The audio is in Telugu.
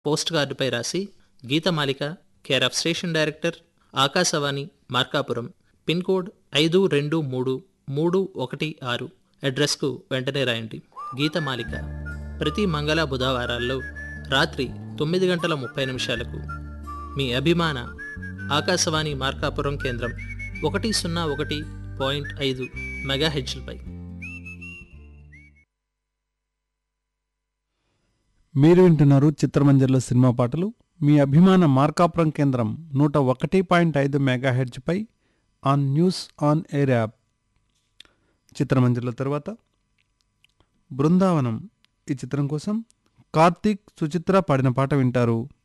పోస్ట్ కార్డుపై రాసి Geethamalika care of station director Akashvani Markapuram pin code ఐదు రెండు మూడు మూడు ఒకటి ఆరు అడ్రస్కు వెంటనే రాయండి గీతమాలిక ప్రతి మంగళ బుధవారాల్లో రాత్రి తొమ్మిది గంటల ముప్పై నిమిషాలకు మీ అభిమాన ఆకాశవాణి మార్కాపురం కేంద్రం ఒకటి సున్నా ఒకటి పాయింట్ ఐదు మెగాహెచ్లపై మీరు వింటున్నారు చిత్రమంజర్లో సినిమా పాటలు మీ అభిమాన మార్కాపురం కేంద్రం నూట ఒకటి పాయింట్ ఐదు మెగాహెడ్జ్పై on news on air app చిత్రమంజర్ల తర్వాత బృందావనం ఈ చిత్రం కోసం కార్తీక్ సుచిత్ర పాడిన పాట వింటారు